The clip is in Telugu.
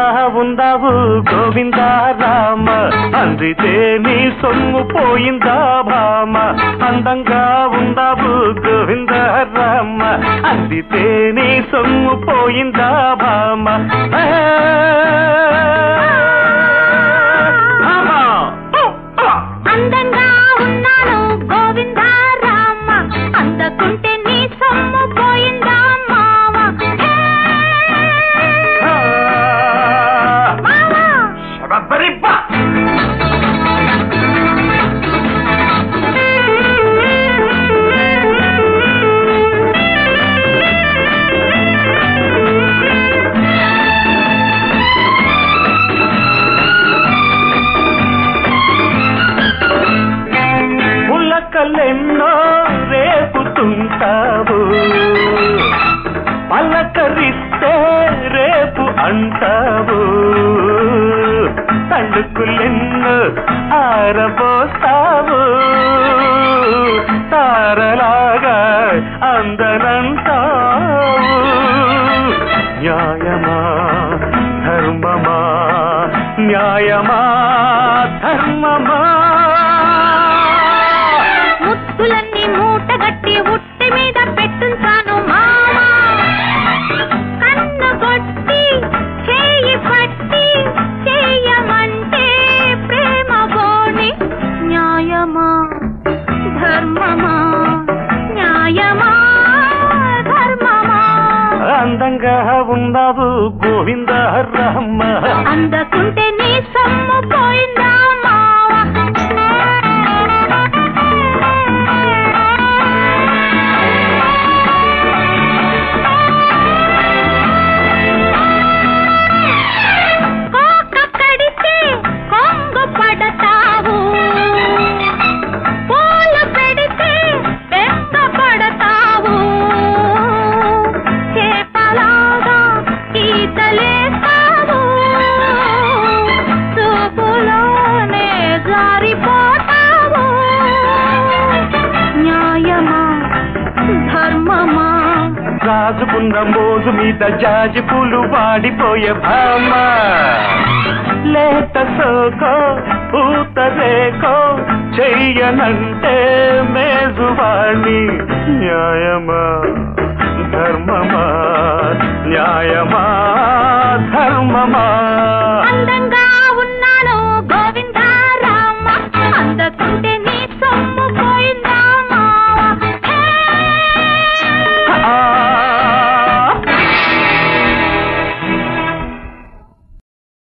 ఉందావు గోవిందా రామ అందితే నీ సొమ్ము పోయిందా భామ అందంగా ఉందావు గోవిందా రామ అందితే నీ సొమ్ము పోయిందా భామ ఆ, భామ. అందంగా ఉన్నాను గోవిందా రామ అందకుంటే నీ సొమ్ము పోయిందా మావ హే! ఆ. మావ! శబబ్బరిబ్బా. పులకలెన్నో రేపుతుంటావు పలకరిస్తే రేపు అంటావు తళుకులెన్నో ఆరబోస్తావు తారలాగా అందనంటావు న్యాయమా ధర్మమా న్యాయమా ధర్మమా ముత్తులన్నీ మూటగట్టి ఉట్టి మీద పెట్టుంచాను మామ కన్ను కొట్టి చేయి పట్టి చేయమంటే ప్రేమ బోని న్యాయమా ధర్మమా న్యాయమా ధర్మమా అందంగా ఉన్నావు గోవింద రమ్మ అందకుంటే నీ సొమ్ము పోయిందా మావ కోక కడితే కొంగు పడతావు పూలు పెడితే బెంగ పడతావు చేపలాగా ఈతలేస్తావు చూపులోనే జారిపోతావు న్యాయమా ధర్మమా రాజుకున్న మోజు మీద జాజి పూలు వాడిపోయే భామ లేత సోకో పూత రేకో చెయ్యనంటే మేజువాణి న్యాయమా ధర్మమా న్యాయమా ధర్మమా అందంగా ఉన్నాను గోవిందా రామ అందకుంటే నీ